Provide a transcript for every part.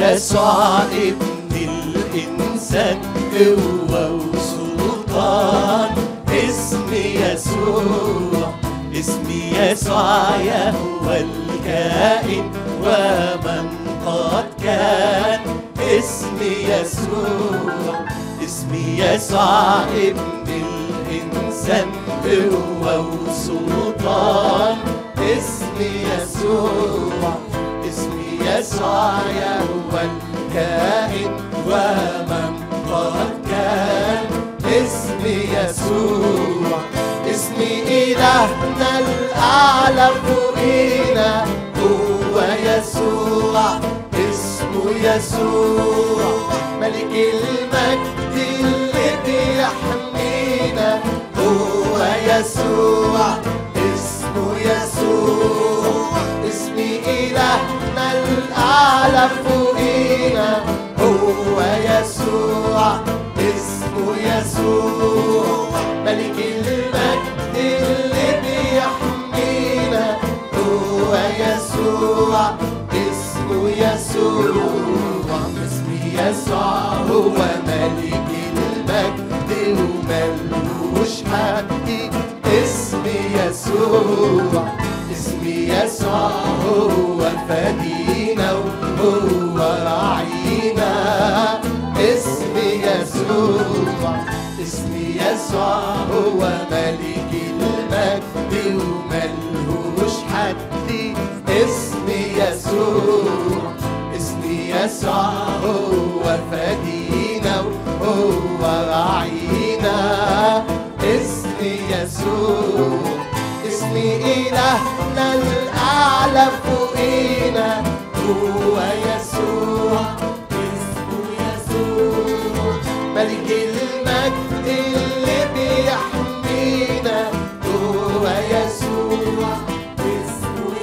يسوع ابن الإنسان قوة وسلطان اسم يسوع اسم يسوع يهوى الكائن ومن قد كان اسم يسوع اسم يسوع ابن الإنسان قوة وسلطان اسم يسوع اسم يسوع يهوى الكائن ومن قد كان اسم يسوع اسم إلهنا الأعلى فوقينا هو يسوع اسمه يسوع ملك المجد اللي بيحمينا هو يسوع اسمه يسوع اسم إلهنا الأعلى فوقينا هو يسوع اسمه يسوع ملك المجد اللي بيحمينا هو يسوع اسمه يسوع اسم يسوع هو ملك المجد وملوش حد اسم يسوع اسم يسوع هو فدينا وهو راعينا اسم يسوع اسم يسوع هو ملك المجد وملهوش حد اسم يسوع اسم يسوع هو فدينا وهو راعينا اسم يسوع اسم إلهنا الأعلى فوقينا هو يسوع اسمه يسوع ملك المجد اللي بيحمينا هو يسوع اسمه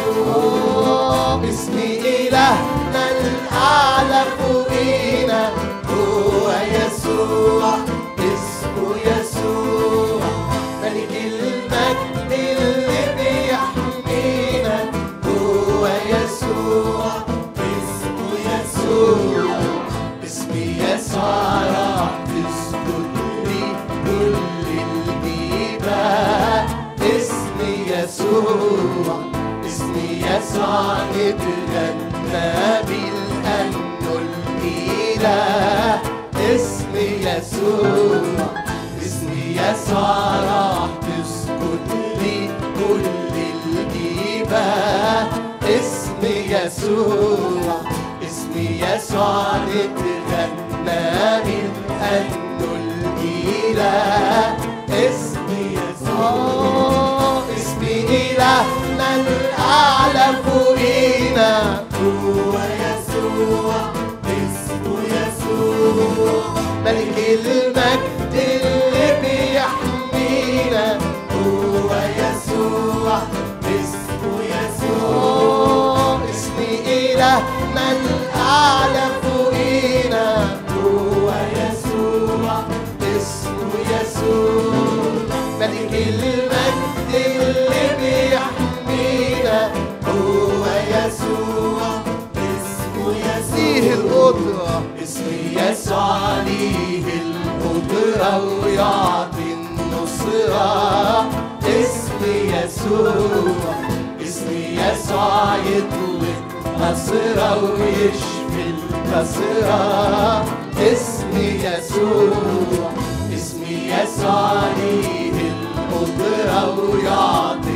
يسوع اسم إلهنا الأعلى فوقينا هو يسوع اسمه يسوع ملك المجد اللي بيحمينا هو يسوع اسمه يسوع اسم يسوع راح تسكت لي كل الجبال اسم يسوع اسم يسوع نتغنى بالأنه الإله اسم يسوع اسم يسوع راح تسكت لي كل الجبال اسم يسوع اسم يسوع نتغنى بالأنه الإله اسم يسوع اسم إلهنا الأعلى فوقينا هو يسوع اسمه يسوع ملك المجد اللي بيحمينا هو يسوع اسمه يسوع اسم إلهنا الأعلى فوقينا هو يسوع اسمه يسوع ملك المجد اللي بيحمينا هو يسوع اسمه يسوع القدرة اسم يسوع ليه القدرة ويعطي النصرة اسم يسوع اسم يسوع يطلق نصرة ويشفي الكسرة اسم يسوع اسم يسوع ليه القدرة ويعطي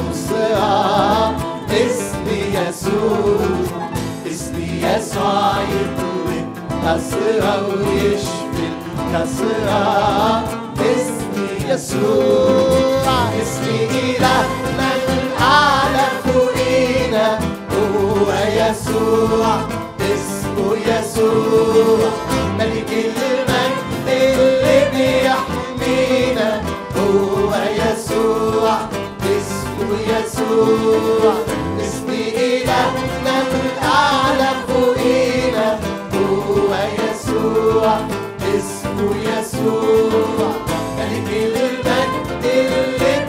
النصرة اسم يسوع اسم يسوع يطلق نصرة ويشفي الكسرة اسم يسوع اسم إلهنا الأعلى فوقينا هو يسوع اسمه يسوع ملك المجد اللي بيحمينا هو يسوع اسمه يسوع اسم إلهنا الأعلى فوقينا هو يسوع اسمه يسوع ملك المجد اللي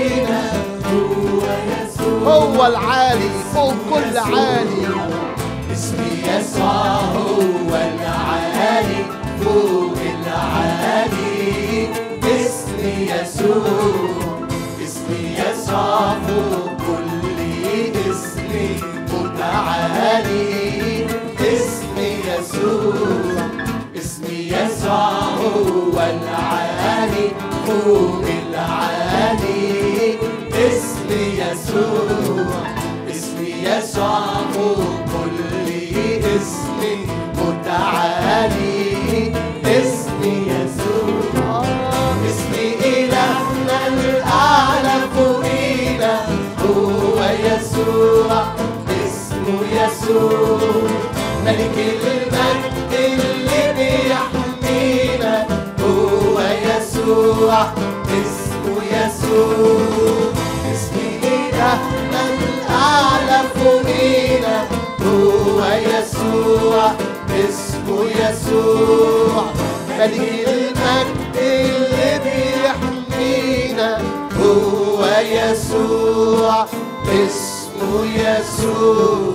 بيحمينا هو يسوع هو العالي فوق كل عالي اسم يسوع هو العالي فوق العالي اسم يسوع اسم يسوع فوق كل اسم متعالي اسم يسوع اسم يسوع هو العالي فوق العالي اسم يسوع اسم يسوع فوق كل اسم متعالي اسم يسوع اسم إلهنا الأعلى فوقينا هو يسوع اسمه يسوع ملك المجد اللي بيحمينا هو يسوع اسمه يسوع اسم إلهنا الأعلى فوقينا هو يسوع اسمه يسوع ملك المجد اللي بيحمينا هو يسوع اسمه يسوع